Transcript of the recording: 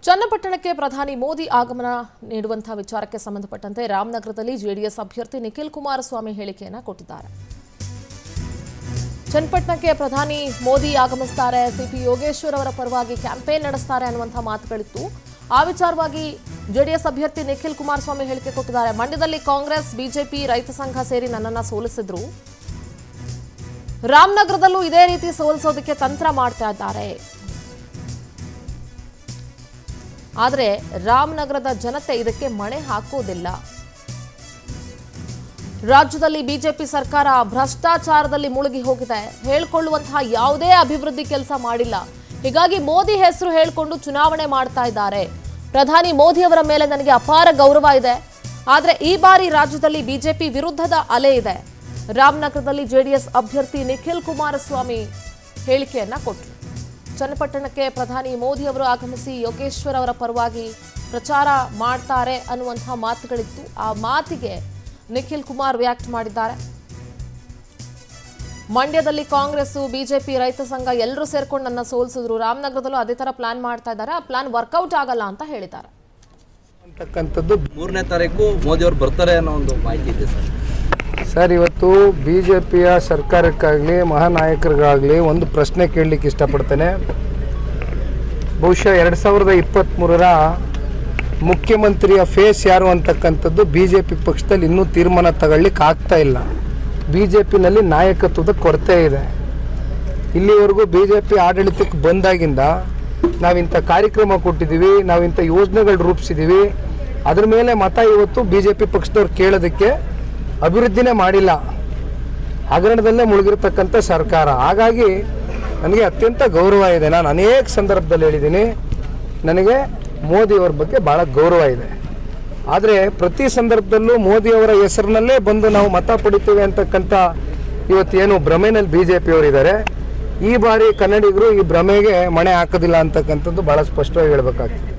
ಚನ್ನಪಟ್ಟಣಕ್ಕೆ ಪ್ರಧಾನಿ ಮೋದಿ ಆಗಮನ ನೀಡುವಂತಹ ವಿಚಾರಕ್ಕೆ ಸಂಬಂಧಪಟ್ಟಂತೆ ರಾಮನಗರದಲ್ಲಿ ಜೆಡಿಎಸ್ ಅಭ್ಯರ್ಥಿ ನಿಖಿಲ್ ಕುಮಾರಸ್ವಾಮಿ ಹೇಳಿಕೆಯನ್ನ ಕೊಟ್ಟಿದ್ದಾರೆ ಚನ್ನಪಟ್ಟಣಕ್ಕೆ ಪ್ರಧಾನಿ ಮೋದಿ ಆಗಮಿಸ್ತಾರೆ ಸಿಪಿ ಯೋಗೇಶ್ವರ್ ಅವರ ಪರವಾಗಿ ಕ್ಯಾಂಪೇನ್ ನಡೆಸ್ತಾರೆ ಅನ್ನುವಂಥ ಮಾತುಗಳಿತ್ತು ಆ ವಿಚಾರವಾಗಿ ಜೆಡಿಎಸ್ ಅಭ್ಯರ್ಥಿ ನಿಖಿಲ್ ಕುಮಾರಸ್ವಾಮಿ ಹೇಳಿಕೆ ಕೊಟ್ಟಿದ್ದಾರೆ ಮಂಡ್ಯದಲ್ಲಿ ಕಾಂಗ್ರೆಸ್ ಬಿಜೆಪಿ ರೈತ ಸಂಘ ಸೇರಿ ನನ್ನನ್ನ ಸೋಲಿಸಿದ್ರು ರಾಮನಗರದಲ್ಲೂ ಇದೇ ರೀತಿ ಸೋಲಿಸೋದಕ್ಕೆ ತಂತ್ರ ಮಾಡ್ತಾ ಇದ್ದಾರೆ ಆದರೆ ರಾಮನಗರದ ಜನತೆ ಇದಕ್ಕೆ ಮಣೆ ಹಾಕೋದಿಲ್ಲ ರಾಜ್ಯದಲ್ಲಿ ಬಿಜೆಪಿ ಸರ್ಕಾರ ಭ್ರಷ್ಟಾಚಾರದಲ್ಲಿ ಮುಳುಗಿ ಹೋಗಿದೆ ಹೇಳ್ಕೊಳ್ಳುವಂತಹ ಯಾವುದೇ ಅಭಿವೃದ್ಧಿ ಕೆಲಸ ಮಾಡಿಲ್ಲ ಹೀಗಾಗಿ ಮೋದಿ ಹೆಸರು ಹೇಳ್ಕೊಂಡು ಚುನಾವಣೆ ಮಾಡ್ತಾ ಇದ್ದಾರೆ ಪ್ರಧಾನಿ ಮೋದಿ ಅವರ ಮೇಲೆ ನನಗೆ ಅಪಾರ ಗೌರವ ಇದೆ ಆದರೆ ಈ ಬಾರಿ ರಾಜ್ಯದಲ್ಲಿ ಬಿಜೆಪಿ ವಿರುದ್ಧದ ಅಲೆ ಇದೆ ರಾಮನಗರದಲ್ಲಿ ಜೆಡಿಎಸ್ ಅಭ್ಯರ್ಥಿ ನಿಖಿಲ್ ಕುಮಾರಸ್ವಾಮಿ ಹೇಳಿಕೆಯನ್ನ ಕೊಟ್ಟರು ಚನ್ನಪಟ್ಟಣಕ್ಕೆ ಪ್ರಧಾನಿ ಮೋದಿ ಅವರು ಆಗಮಿಸಿ ಯೋಗೇಶ್ವರ್ ಅವರ ಪರವಾಗಿ ಪ್ರಚಾರ ಮಾಡ್ತಾರೆ ಅನ್ನುವಂತಹ ಮಾತುಗಳಿತ್ತು ಆ ಮಾತಿಗೆ ನಿಖಿಲ್ ಕುಮಾರ್ ರಿಯಾಕ್ಟ್ ಮಾಡಿದ್ದಾರೆ ಮಂಡ್ಯದಲ್ಲಿ ಕಾಂಗ್ರೆಸ್ ಬಿಜೆಪಿ ರೈತ ಸಂಘ ಎಲ್ಲರೂ ಸೇರ್ಕೊಂಡು ನನ್ನ ಸೋಲಿಸಿದ್ರು ರಾಮನಗರದಲ್ಲೂ ಅದೇ ತರ ಪ್ಲಾನ್ ಮಾಡ್ತಾ ಇದ್ದಾರೆ ಆ ಪ್ಲಾನ್ ವರ್ಕೌಟ್ ಆಗಲ್ಲ ಅಂತ ಹೇಳಿದ್ದಾರೆ ಅಂತಕ್ಕಂಥದ್ದು ಮೂರನೇ ತಾರೀಕು ಮೋದಿ ಅವರು ಬರ್ತಾರೆ ಅನ್ನೋ ಒಂದು ಮಾಹಿತಿ ಇದೆ ಸರ್ ಸರ್ ಇವತ್ತು ಬಿ ಜೆ ಪಿಯ ಸರ್ಕಾರಕ್ಕಾಗಲಿ ಮಹಾನಾಯಕರಿಗಾಗಲಿ ಒಂದು ಪ್ರಶ್ನೆ ಕೇಳಲಿಕ್ಕೆ ಇಷ್ಟಪಡ್ತೇನೆ ಬಹುಶಃ ಎರಡು ಸಾವಿರದ ಇಪ್ಪತ್ತ್ಮೂರರ ಮುಖ್ಯಮಂತ್ರಿಯ ಫೇಸ್ ಯಾರು ಅಂತಕ್ಕಂಥದ್ದು ಬಿ ಜೆ ಪಿ ಪಕ್ಷದಲ್ಲಿ ಇನ್ನೂ ತೀರ್ಮಾನ ತಗೊಳ್ಳಿಕ್ಕೆ ಆಗ್ತಾ ಇಲ್ಲ ಬಿ ಜೆ ಪಿನಲ್ಲಿ ನಾಯಕತ್ವದ ಕೊರತೆ ಇದೆ ಇಲ್ಲಿವರೆಗೂ ಬಿ ಜೆ ಪಿ ಆಡಳಿತಕ್ಕೆ ಬಂದಾಗಿಂದ ನಾವಿಂಥ ಕಾರ್ಯಕ್ರಮ ಕೊಟ್ಟಿದ್ದೀವಿ ನಾವಿಂಥ ಯೋಜನೆಗಳು ರೂಪಿಸಿದ್ದೀವಿ ಅದ್ರ ಮೇಲೆ ಮತ ಇವತ್ತು ಬಿ ಜೆ ಪಿ ಪಕ್ಷದವ್ರು ಕೇಳೋದಕ್ಕೆ ಅಭಿವೃದ್ಧಿನೇ ಮಾಡಿಲ್ಲ ಹಗರಣದಲ್ಲೇ ಮುಳುಗಿರ್ತಕ್ಕಂಥ ಸರ್ಕಾರ ಹಾಗಾಗಿ ನನಗೆ ಅತ್ಯಂತ ಗೌರವ ಇದೆ ನಾನು ಅನೇಕ ಸಂದರ್ಭದಲ್ಲಿ ಹೇಳಿದ್ದೀನಿ ನನಗೆ ಮೋದಿಯವ್ರ ಬಗ್ಗೆ ಭಾಳ ಗೌರವ ಇದೆ ಆದರೆ ಪ್ರತಿ ಸಂದರ್ಭದಲ್ಲೂ ಮೋದಿಯವರ ಹೆಸರಿನಲ್ಲೇ ಬಂದು ನಾವು ಮತ ಪಡಿತೀವಿ ಅಂತಕ್ಕಂಥ ಇವತ್ತೇನು ಭ್ರಮೆನಲ್ಲಿ ಬಿ ಜೆ ಪಿಯವರಿದ್ದಾರೆ ಈ ಬಾರಿ ಕನ್ನಡಿಗರು ಈ ಭ್ರಮೆಗೆ ಮಣೆ ಹಾಕೋದಿಲ್ಲ ಅಂತಕ್ಕಂಥದ್ದು ಭಾಳ ಸ್ಪಷ್ಟವಾಗಿ ಹೇಳಬೇಕಾಗ್ತದೆ